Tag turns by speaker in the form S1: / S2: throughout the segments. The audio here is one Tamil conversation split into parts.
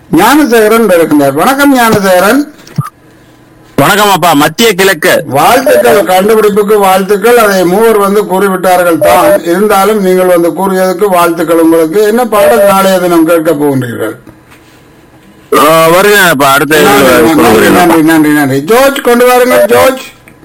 S1: ஞானசேகரன் இருக்கின்றார் வணக்கம் ஞானசேகரன்
S2: வணக்கம் அப்பா மத்திய கிழக்கு
S1: வாழ்த்துக்கள் கண்டுபிடிப்புக்கு வாழ்த்துக்கள் அதை மூவர் வந்து கூறிவிட்டார்கள் தான் இருந்தாலும் நீங்கள் வந்து கூறியதுக்கு வாழ்த்துக்கள் உங்களுக்கு என்ன பாடல் நாளைய தினம் கேட்க போகின்றீர்கள்
S2: ஆ, வருகிறேன் அப்பா அடுத்த
S1: நன்றி,
S2: இதுல
S1: நன்றி
S2: சொல்லுகிறேன்.
S1: நன்றி நன்றி நன்றி ஜோர்ஜ் கொண்டு வாருங்கள் ஜோர்ஜ்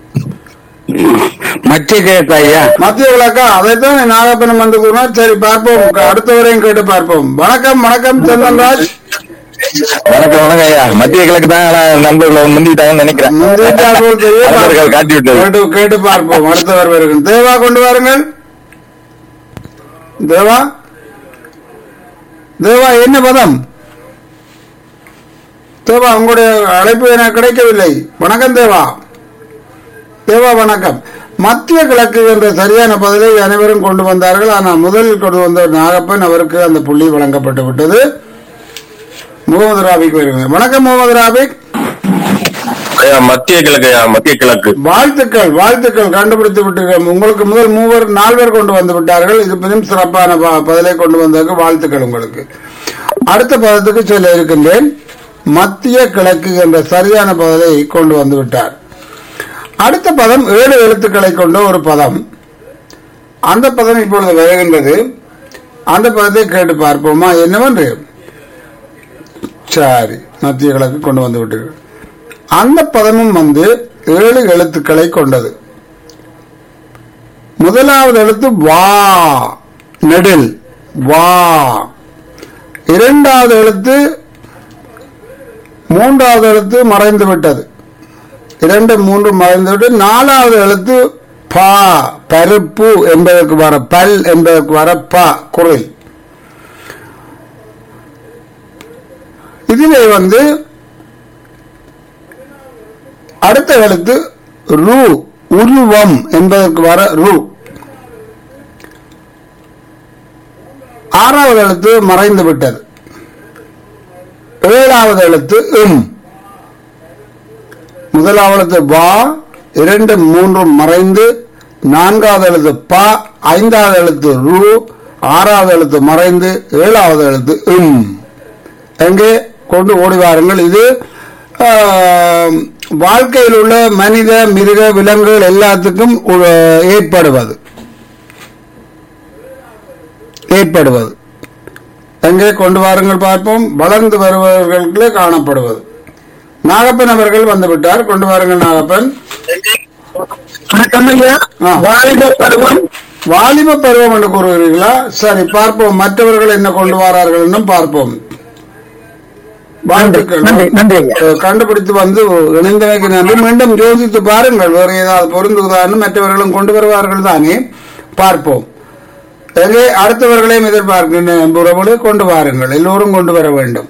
S2: மத்திய கிழக்கு ஐயா
S1: மத்திய விளக்கா அதைத்தான் நாகப்பனம் வந்து கூறினார் சரி பார்ப்போம் அடுத்தவரையும் கேட்டு பார்ப்போம் வணக்கம் வணக்கம் சந்தன்ராஜ்
S2: வணக்கம் வணக்கம் ஐயா மத்திய கிழக்கு தான் ஆனா நண்பர்கள் முந்திட்டாங்கன்னு நினைக்கிறேன்
S1: முந்திட்டார் போல் தெரியும்.
S2: நண்பர்கள் காட்டி விட்டது
S1: கேட்டு கேட்டு பார்ப்போம் அடுத்தவர் வருகிறேன் தேவா கொண்டு வாருங்கள் தேவா தேவா என்ன பதம் தேவா உங்களுடைய அழைப்பு எனக்கு கிடைக்கவில்லை வணக்கம் தேவா தேவா வணக்கம் மத்திய கிழக்கு என்ற சரியான பதிலை அனைவரும் கொண்டு வந்தார்கள் ஆனால் முதலில் கொண்டு வந்த நாகப்பன் அவருக்கு அந்த புள்ளி வழங்கப்பட்டு விட்டது முகமது ராபிக் வருகிறார் வணக்கம் முகமது ராபிக்
S2: ஐயா மத்திய கிழக்கு ஐயா மத்திய கிழக்கு
S1: வாழ்த்துக்கள் வாழ்த்துக்கள் கண்டுபிடித்து விட்டீர்கள் உங்களுக்கு முதல் மூவர் நால்வர் கொண்டு வந்து விட்டார்கள் இது மிகவும் சிறப்பான ப- பதிலை கொண்டு வந்ததற்கு வாழ்த்துக்கள் உங்களுக்கு அடுத்த பதத்துக்கு சொல்ல இருக்கின்றேன் மத்திய கிழக்கு என்ற சரியான பதிலை கொண்டு வந்து விட்டார் அடுத்த பதம் ஏழு எழுத்துக்களை கொண்ட ஒரு பதம் அந்த பதம் இப்பொழுது வருகின்றது அந்த பதத்தை கேட்டு பார்ப்போமா என்னவென்று சரி மத்திய கிழக்கு கொண்டு வந்து விட்டீர்கள் அந்த பதமும் வந்து ஏழு எழுத்துக்களை கொண்டது முதலாவது எழுத்து வா நெடில் வா இரண்டாவது எழுத்து மூன்றாவது எழுத்து மறைந்து விட்டது இரண்டு மூன்று மறைந்து விட்டு நாலாவது எழுத்து பா பருப்பு என்பதற்கு வர பல் என்பதற்கு வர பா குரல் இதிலே வந்து அடுத்த எழுத்து ரு உருவம் என்பதற்கு வர ரு ஆறாவது எழுத்து மறைந்து விட்டது ஏழாவது எழுத்து இம் முதலாவது எழுத்து வா இரண்டு மூன்றும் மறைந்து நான்காவது எழுத்து ப ஐந்தாவது எழுத்து ரு ஆறாவது எழுத்து மறைந்து ஏழாவது எழுத்து இம் எங்கே கொண்டு ஓடி வாருங்கள் இது ஆம், வாழ்க்கையில் உள்ள மனித மிருக விலங்குகள் எல்லாத்துக்கும் உ- ஏற்படுவது ஏற்படுவது எங்கே கொண்டு வாருங்கள் பார்ப்போம் வளர்ந்து வருபவர்களுக்கு காணப்படுவது நாகப்பன் அவர்கள் வந்துவிட்டார் கொண்டு வாருங்கள் நாகப்பன்
S2: வணக்கம் ஐயா
S1: ஆ.
S2: வாலிப பருவம்
S1: வாலிப பருவம் என்று கூறுகிறீர்களா சரி பார்ப்போம் மற்றவர்கள் என்ன கொண்டு வரார்கள் என்றும் பார்ப்போம் வாழ்த்துக்கள்
S2: நன்றி, நன்றி ஐயா.
S1: அஹ் கண்டுபிடித்து வந்து இணைந்தமைக்கு நன்றி மீண்டும் யோசித்து பாருங்கள் வேறு ஏதாவது பொருந்துவதான்னு மற்றவர்களும் கொண்டு வருவார்கள் தானே பார்ப்போம் எங்கே அடுத்தவர்களையும் எதிர்பார்க்கின்ற உறவுகளை கொண்டு வாருங்கள் எல்லோரும் கொண்டு வர வேண்டும்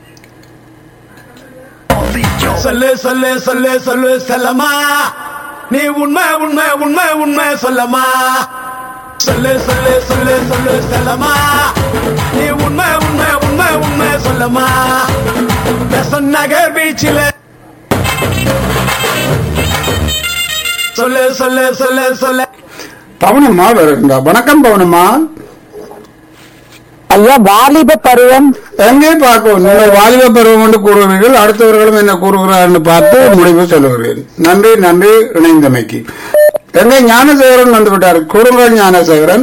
S3: சொல்லு சொல்லு சொல்லு சொல்லு செல்லம்மா நீ உண்மை உண்மை உண்மை உண்மை சொல்லம்மா சொல்லு சொல்லு சொல்லு சொல்லு செல்லம்மா நீ உண்மை உண்மை உண்மை உண்மை சொல்லம்மா பெசன் நகர் பீச்சில் சொல்லு சொல்லு சொல்லு சொல்லு
S1: பவனம்மா வருகின்றா வணக்கம் பவனம்மா
S4: ஐயா வாலிப பருவம்
S1: எங்கே பார்ப்போம் நீங்கள் வாலிப பருவம் என்று கூறுகிறீர்கள் அடுத்தவர்களும் என்ன கூறுகிறார்கள் பார்த்து முடிவு சொல்லுகிறேன் நன்றி நன்றி இணைந்தமைக்கு எங்கே ஞானசேகரன் வந்து விட்டார் கூறுங்கள் ஞானசேகரன்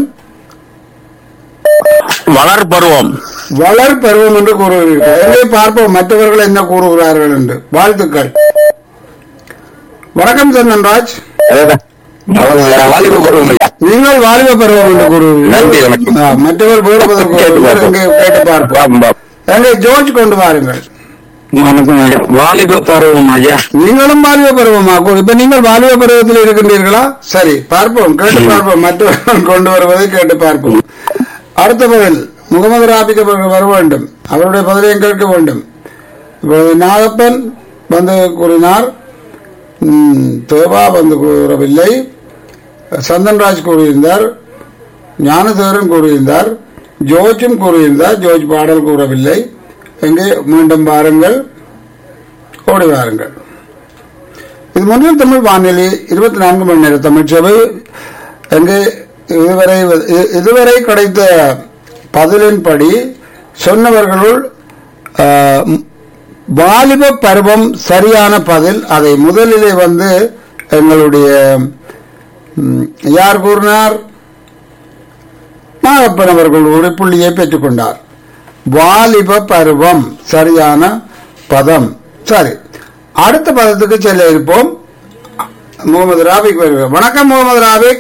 S2: வளர் பருவம்
S1: வளர் பருவம் என்று கூறுகிறீர்கள் எங்கே பார்ப்போம் மற்றவர்கள் என்ன கூறுகிறார்கள் என்று வாழ்த்துக்கள் வணக்கம் சந்தன்ராஜ்
S2: அதேதான். அவ்வளவுதான். வாலிப பருவம் ஐயா
S1: நீங்கள் வாலிப பருவம் என்று
S2: நன்றி,
S1: கூறுகிறீர்கள்
S2: வணக்கம்.
S1: ஆ, மற்றவர் வேறுபதற்கு
S2: கேட்டு பார்ப்போம்.
S1: எங்கே கேட்டு பார்ப்போம்
S2: பாப்போம், பாப்போம்.
S1: எங்கே ஜோர்ஜ் கொண்டு வாருங்கள்
S2: வணக்கம் ஐயா. வாலிப பருவம் ஐயா
S1: நீங்களும் வாலிப பருவமாக்கும் இப்ப நீங்கள் வாலிப பருவத்தில் இருக்கின்றீர்களா சரி பார்ப்போம் கேட்டு பார்ப்போம் மற்றவர்கள் கொண்டு வருவதை கேட்டு பார்ப்போம் அடுத்த பதில் முகமது ராபிக் அவர்கள் வர வேண்டும் அவருடைய பதிலையும் கேட்க வேண்டும் இப்பொழுது நாகப்பன் வந்து கூறினார் ம், தேவா வந்து கூறவில்லை சந்தன்ராஜ் கூறியிருந்தார் ஞானசேகரன் கூறியிருந்தார் ஜோர்ஜும் கூறியிருந்தார் ஜோர்ஜ் பாடல் கூறவில்லை எங்கே மீண்டும் பாருங்கள் ஓடி வாருங்கள் இது முன்னில் தமிழ் வானொலி இருபத்தி நான்கு மணி நேர தமிழ் சேவை எங்கே இதுவரை இ- இதுவரை கிடைத்த பதிலின்படி சொன்னவர்களுள் ஆஹ், ம், வாலிப பருவம் சரியான பதில் அதை முதலிலே வந்து எங்களுடைய ம், யார் கூறினார் நாகப்பன் அவர்கள் ஒரு புள்ளியை பெற்றுக்கொண்டார் வாலிப பருவம் சரியான பதம் சரி அடுத்த பதத்துக்கு செல்ல இருப்போம் முகமது ராபிக் வருகிறார் வணக்கம் முகமது ராபிக்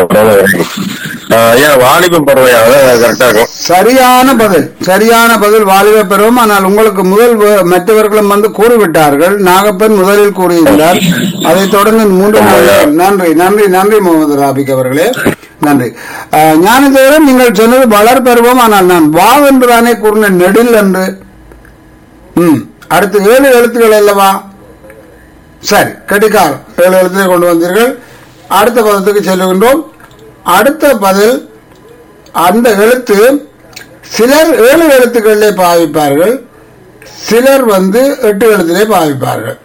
S2: ஐயா வாலிபம் பருவையா அதான் கரெக்டா இருக்கும்
S1: சரியான பதில் சரியான பதில் வாலிப பருவம் ஆனால் உங்களுக்கு முதல் வ- மற்றவர்களும் வந்து கூறிவிட்டார்கள் நாகப்பன் முதலில் கூறியிருந்தார் அதைத் தொடர்ந்து மூன்று முறைகள். நன்றி நன்றி நன்றி முகமது ராபிக் அவர்களே நன்றி அஹ், ஞானதேவன் நீங்கள் சொன்னது வளர் பருவம் ஆனால் நான் வா என்று தானே கூறின நெடில் என்று ம் அடுத்து ஏழு எழுத்துக்கள் அல்லவா சரி கட்டிக்கார் ஏழு எழுத்துக்களை கொண்டு வந்தீர்கள் அடுத்த பதத்துக்கு செல்லுகின்றோம் அடுத்த பதில் அந்த எழுத்து சிலர் ஏழு எழுத்துக்களிலே பாவிப்பார்கள் சிலர் வந்து எட்டு எழுத்திலே பாவிப்பார்கள்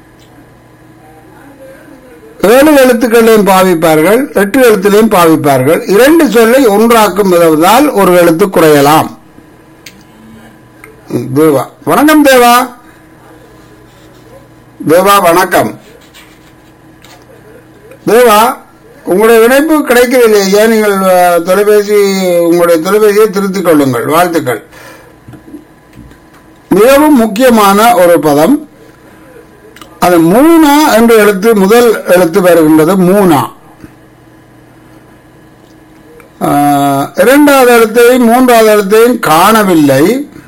S1: ஏழு எழுத்துக்களையும் பாவிப்பார்கள் எட்டு எழுத்திலையும் பாவிப்பார்கள் இரண்டு சொல்லை ஒன்றாக்கும் விதத்தால் ஒரு எழுத்து குறையலாம் ம், தேவா வணக்கம் தேவா தேவா வணக்கம் தேவா உங்களுடைய இணைப்பு கிடைக்கவில்லை ஏன் நீங்கள் அஹ், தொலைபேசி உங்களுடைய தொலைபேசியை திருத்திக் கொள்ளுங்கள் வாழ்த்துக்கள் மிகவும் முக்கியமான ஒரு பதம் அது மூனா என்ற எழுத்து முதல் எழுத்து வருகின்றது மூனா ஆஹ், இரண்டாவது எழுத்தையும் மூன்றாவது எழுத்தையும் காணவில்லை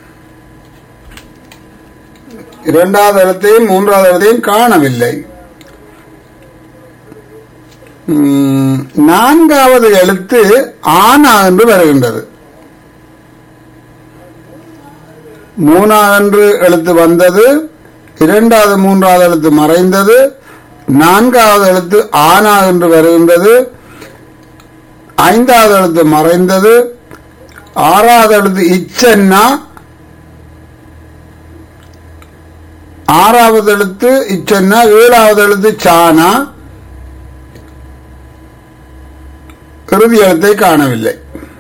S1: இரண்டாவது எழுத்தையும் மூன்றாவது எழுத்தையும் காணவில்லை உம், நான்காவது எழுத்து ஆனா என்று வருகின்றது மூணாவது எழுத்து வந்தது இரண்டாவது மூன்றாவது எழுத்து மறைந்தது நான்காவது எழுத்து ஆனா என்று வருகின்றது ஐந்தாவது எழுத்து மறைந்தது ஆறாவது எழுத்து இச்சன்னா ஆறாவது எழுத்து இச்சன்னா ஏழாவது எழுத்து சானா இறுதி எழுத்தை காணவில்லை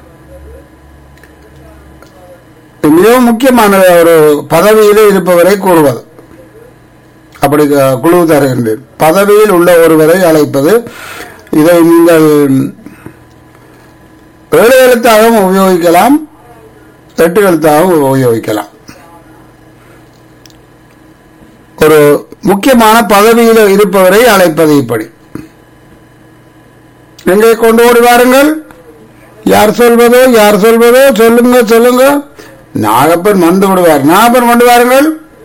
S1: இது மிகவும் முக்கியமான ஒரு பதவியிலே இருப்பவரை கூறுவது அப்படி க- குழு தருகின்றேன் பதவியில் உள்ள ஒருவரை அழைப்பது இதை நீங்கள் ஏழு எழுத்தாகவும் உபயோகிக்கலாம் எட்டு எழுத்தாகவும் உபயோகிக்கலாம் ஒரு முக்கியமான பதவியில் இருப்பவரை அழைப்பது இப்படி எங்கே கொண்டு ஓடி வாருங்கள் யார் சொல்வதோ யார் சொல்வதோ சொல்லுங்க சொல்லுங்க நாகப்பன் வந்து விடுவார் நாகப்பன் கொண்டு வாருங்கள்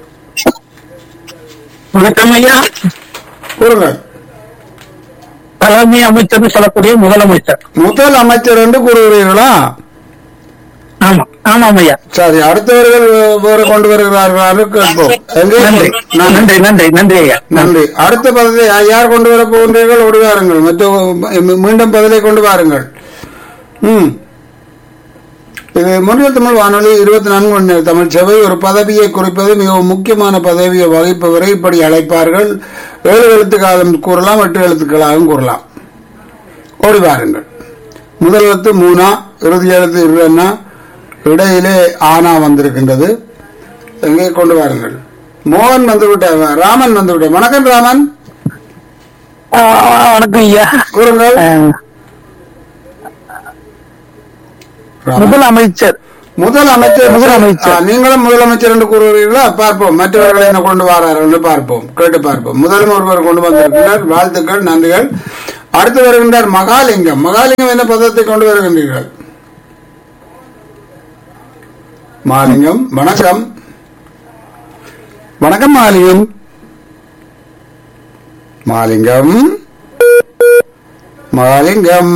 S4: வணக்கம் ஐயா
S1: கூறுங்கள்
S4: தலைமை அமைச்சர் சொல்லக்கூடிய முதலமைச்சர்
S1: முதல் அமைச்சர் என்று கூறுகிறீர்களா
S4: ஆமா ஆமாம் ஐயா
S1: சரி அடுத்தவர்கள் வேறு கொண்டு வருகிறார்களா என்று கேட்போம் எங்கே?
S4: நன்றி
S1: நன்றி.
S4: நன்றி நன்றி நன்றி ஐயா
S1: நன்றி அடுத்த பதத்தை யா- யார் கொண்டு வர போகின்றீர்கள் ஓடி வாருங்கள் மற்ற மீண்டும் பதிலை கொண்டு வாருங்கள் ம் இது முன்னில் தமிழ் வானொலி இருபத்தி நான்கு மணி நேர தமிழ் சேவை ஒரு பதவியை குறிப்பது மிகவும் முக்கியமான பதவியை வகிப்பவரை இப்படி அழைப்பார்கள் ஏழு எழுத்துக்காலம் கூறலாம் எட்டு எழுத்துக்களாகவும் கூறலாம் ஓடி வாருங்கள் முதல் எழுத்து மூணா இறுதி எழுத்து இருன்னா இடையிலே ஆனா வந்திருக்கின்றது எங்கே கொண்டு வாருங்கள் மோகன் வந்து விட்டார் ராமன் வந்து விட்டார் வணக்கம் ராமன்
S4: ஆ, வணக்கம் ஐயா
S1: கூறுங்கள்
S4: ஆ,
S1: ராமன்.
S4: முதலமைச்சர்
S1: முதல் அமைச்சர்
S4: முதலமைச்சர்.
S1: ஆ, நீங்களும் முதலமைச்சர் என்று கூறுகிறீர்களா பார்ப்போம் மற்றவர்களை என்ன கொண்டு வரார்கள் என்று பார்ப்போம் கேட்டு பார்ப்போம் முதலும் ஒருவர் கொண்டு வந்திருக்கிறார் வாழ்த்துக்கள் நன்றிகள் அடுத்து வருகின்றார் மகாலிங்கம் மகாலிங்கம் என்ன பதத்தை கொண்டு வருகின்றீர்கள் மகாலிங்கம் வணக்கம் வணக்கம் மகாலிங்கம் மகாலிங்கம் மகாலிங்கம்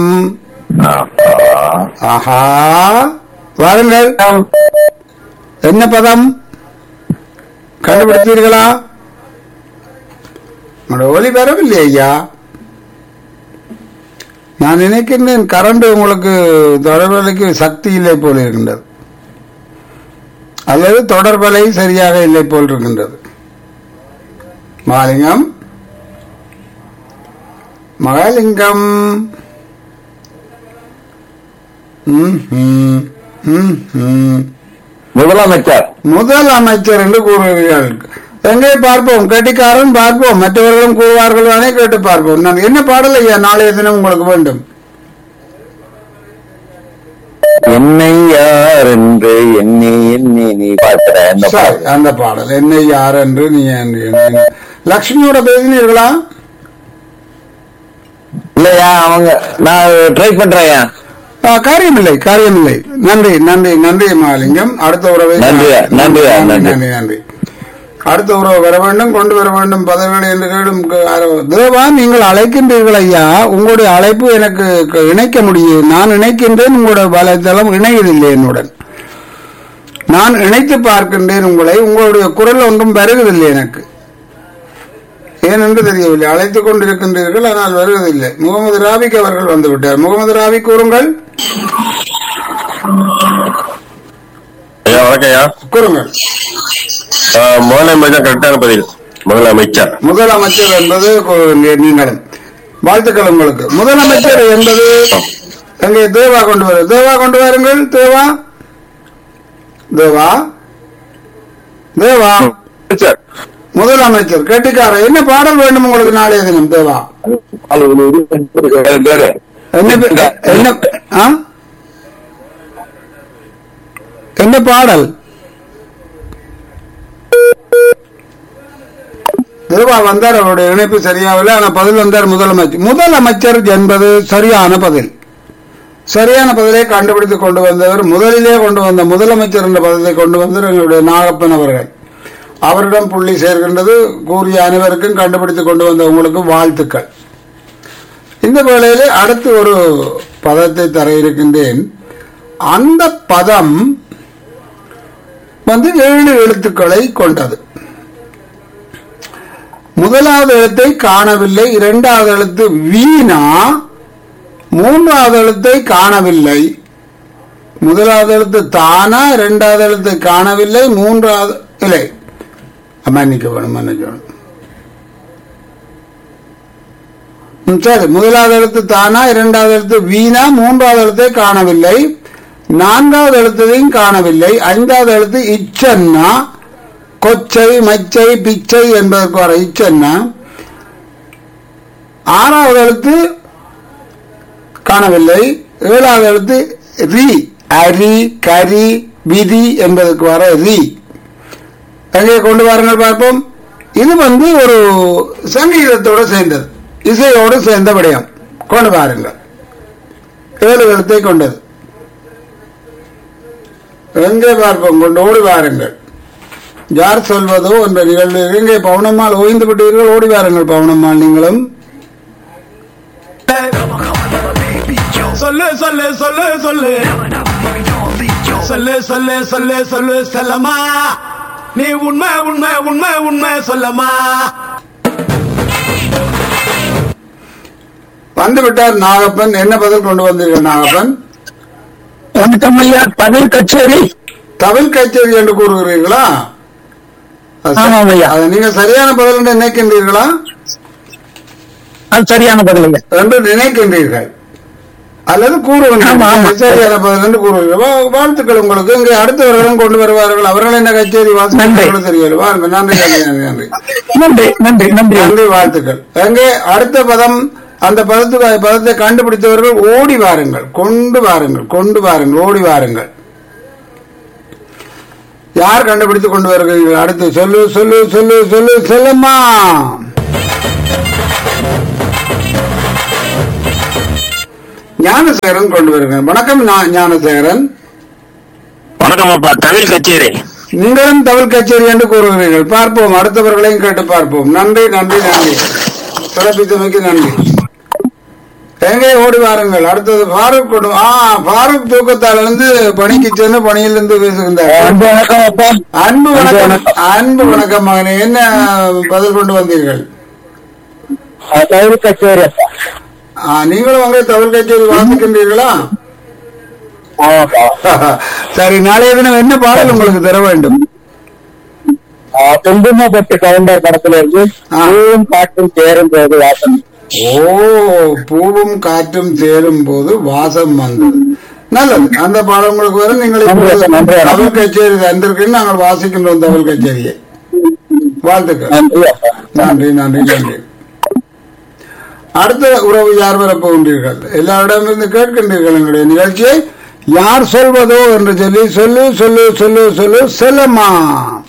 S1: ஆஹா வாருங்கள் என்ன பதம் கண்டுபிடித்தீர்களா உங்களோட ஒலி வரவில்லை ஐயா நான் நினைக்கின்றேன் கரண்ட் உங்களுக்கு தொடர்பலைக்கு சக்தி இல்லை போல் இருக்கின்றது அல்லது தொடர்பலை சரியாக இல்லை போல் இருக்கின்றது மாலிங்கம் மகாலிங்கம் ம் ம் ம் ம்
S2: முதலமைச்சர்
S1: முதல் அமைச்சர் என்று கூறுகிறீர்கள் எங்கே பார்ப்போம் கெட்டிக்காரன் பார்ப்போம் மற்றவர்களும் கூறுவார்கள் தானே கேட்டு பார்ப்போம் நான் என்ன பாடல் ஐயா நாளைய தினம் உங்களுக்கு வேண்டும்
S2: என்னை யார் என்று எண்ணி எண்ணி நீ பார்க்கிற அந்த
S1: சரி,
S2: பாடல்.
S1: அந்த பாடல் என்னை யார் என்று நீ என்று எண்ணி. லக்ஷ்மியோட பேசினீர்களா
S2: இல்லையா அவங்க நான் ட்ரை பண்றேன்
S1: ஆ, காரியமில்லை காரியமில்லை நன்றி நன்றி நன்றி மாலிங்கம் அடுத்த உறவை
S2: நன்றியா, நன்றியா, நன்றி.
S1: நன்றி நன்றி அடுத்த உறவு வர வேண்டும் கொண்டு வர வேண்டும் பதவிகளை என்று கேடும் க- ஆர- தேவா நீங்கள் அழைக்கின்றீர்கள் ஐயா உங்களுடைய அழைப்பு எனக்கு க- இணைக்க முடியும் நான் இணைக்கின்றேன் உங்களுடைய வலைத்தளம் இணையதில்லை என்னுடன் நான் இணைத்து பார்க்கின்றேன் உங்களை உங்களுடைய குரல் ஒன்றும் வருவதில்லை எனக்கு ஏனென்று தெரியவில்லை அழைத்துக் கொண்டிருக்கின்றீர்கள் ஆனால் வருவதில்லை முகமது ராபிக் அவர்கள் வந்து விட்டார் முகமது ராபிக் கூறுங்கள்
S5: ஐயா வணக்கம் ஐயா
S1: கூறுங்கள்
S5: ஆஹ் முதலமைச்சர் கரெக்டான பதில் முதலமைச்சர்
S1: முதலமைச்சர் என்பது கு- நீங்களும் வாழ்த்துக்கள் உங்களுக்கு முதலமைச்சர் என்பது எங்கே தேவா கொண்டு வர தேவா கொண்டு வாருங்கள் தேவா தேவா தேவா முதலமைச்சர் கெட்டிக்கார என்ன பாடல் வேண்டும் உங்களுக்கு நாளைய தினம் தேவா என்ன பே- என்ன ஆ? என்ன பாடல் தேவா வந்தார் அவருடைய இணைப்பு சரியாகவில்லை ஆனா பதில் வந்தார் முதலமைச்சர் முதலமைச்சர் என்பது சரியான பதில் சரியான பதிலை கண்டுபிடித்து கொண்டு வந்தவர் முதலிலே கொண்டு வந்த முதலமைச்சர் என்ற பதத்தை கொண்டு வந்தவர் எங்களுடைய நாகப்பன் அவர்கள் அவரிடம் புள்ளி சேர்க்கின்றது கூறிய அனைவருக்கும் கண்டுபிடித்து கொண்டு வந்த உங்களுக்கு வாழ்த்துக்கள் இந்த வேளையிலே அடுத்து ஒரு பதத்தை தர இருக்கின்றேன் அந்த பதம் வந்து ஏழு எழுத்துக்களை கொண்டது முதலாவது எழுத்தை காணவில்லை இரண்டாவது எழுத்து வீணா மூன்றாவது எழுத்தை காணவில்லை முதலாவது எழுத்து தானா இரண்டாவது எழுத்தை காணவில்லை மூன்றாவது இல்லை மன்னிக்க வேணும் மன்னிக்க வேணும் ம், சரி முதலாவது எழுத்து தானா இரண்டாவது எழுத்து வீணா மூன்றாவது எழுத்தை காணவில்லை நான்காவது எழுத்தையும் காணவில்லை ஐந்தாவது எழுத்து இச்சன்னா கொச்சை மச்சை பிச்சை என்பதற்கு வர இச்சன்னா ஆறாவது எழுத்து காணவில்லை ஏழாவது எழுத்து ரி அரி கரி விதி என்பதற்கு வர ரி எங்கே கொண்டு வாருங்கள் பார்ப்போம் இது வந்து ஒரு சங்கீதத்தோடு சேர்ந்தது இசையோடு சேர்ந்த விடயம் கொண்டு வாருங்கள் ஏழு எழுத்தை கொண்டது எங்கே பார்ப்போம் கொண்டு ஓடி வாருங்கள் யார் சொல்வதோ என்ற நிகழ்வு எங்கே பவுனம்மாள் ஓய்ந்து விட்டீர்கள் ஓடி வாருங்கள் பவுனம்மாள் நீங்களும்
S3: சொல்லு சொல்லு சொல்லு சொல்லு சொல்லு சொல்லு சொல்லு சொல்லு செல்லம்மா நீ உண்மை உண்மை உண்மை உண்மை சொல்லம்மா
S1: வந்து விட்டார் நாகப்பன் என்ன பதில் கொண்டு வந்தீர்கள் நாகப்பன்
S4: வணக்கம் ஐயா பதில் கச்சேரி
S1: தமிழ் கச்சேரி என்று கூறுகிறீர்களா அது ச-
S4: ஆமாம் ஐயா.
S1: அது நீங்க சரியான பதில் என்று நினைக்கின்றீர்களா
S4: அது சரியான பதில் ஐயா
S1: என்று நினைக்கின்றீர்கள் அல்லது
S4: ஆமா,
S1: கூறுகின்றீர்கள்
S4: ஆமா.
S1: சரியான பதில் என்று கூறுகிறீர்கள் வா- வாழ்த்துக்கள் உங்களுக்கு இங்கே அடுத்தவர்களும் கொண்டு வருவார்கள் அவர்கள் என்ன கச்சேரி வாசிப்பார்கள் தெரியவில்லை வாருங்கள் நன்றி நன்றி நன்றி நன்றி
S4: நன்றி நன்றி நன்றி
S1: நன்றி வாழ்த்துக்கள் எங்கே அடுத்த பதம் அந்த பதத்துக்கு பதத்தை கண்டுபிடித்தவர்கள் ஓடி வாருங்கள் கொண்டு வாருங்கள் கொண்டு வாருங்கள் ஓடி வாருங்கள் யார் கண்டுபிடித்து கொண்டு வருகிறீர்கள் அடுத்து சொல்லு சொல்லு சொல்லு சொல்லு செல்லம்மா ஞானசேகரன் கொண்டு வருகிறேன் வணக்கம் ஞா- ஞானசேகரன்
S2: வணக்கம் அப்பா தமிழ் கச்சேரி
S1: நீங்களும் தமிழ் கச்சேரி என்று கூறுகிறீர்கள் பார்ப்போம் அடுத்தவர்களையும் கேட்டு பார்ப்போம் நன்றி நன்றி நன்றி சிறப்பித்தமைக்கு நன்றி எங்கே ஓடி வாருங்கள் அடுத்தது ஃபாரூக் கொண்டு ஆ ஃபாரூக் தூக்கத்தால் இருந்து பணிக்கு சென்று பணியிலிருந்து பேசுகின்றார்
S4: அன்பு வணக்கம் அப்பா
S1: அன்பு வணக்கம் அன்பு வணக்கம் மகனே என்ன பதில் கொண்டு வந்தீர்கள்
S4: தமிழ் கச்சேரி அப்பா
S1: ஆ, நீங்களும் அங்கே தமிழ் கச்சேரி வாசிக்கின்றீர்களா
S4: ஆமாப்பா
S1: சரி நாளைய தினம் என்ன பாடல் உங்களுக்கு தர வேண்டும்
S4: குங்குமப்பட்டு கவுண்டர் படத்துல இருந்து
S1: ஆ.
S4: பூவும் காற்றும் சேரும் போது வாசம்
S1: ஓ பூவும் காற்றும் சேரும் போது வாசம் வந்தது நல்லது அந்த பாடம் உங்களுக்கு வரும் நீங்கள்
S4: நன்றி,
S1: இப்பொழுது
S4: நன்றி.
S1: தமிழ் கச்சேரி தந்திருக்குன்னு நாங்கள் வாசிக்கின்றோம் தமிழ் கச்சேரியை வாழ்த்துக்கள்
S4: நன்றி அப்பா
S1: நன்றி நன்றி நன்றி அடுத்த உறவு யார் வரப் போகின்றீர்கள் எல்லாரிடமிருந்து கேட்கின்றீர்கள் எங்களுடைய நிகழ்ச்சியை யார் சொல்வதோ என்று சொல்லி சொல்லு சொல்லு சொல்லு சொல்லு செல்லம்மா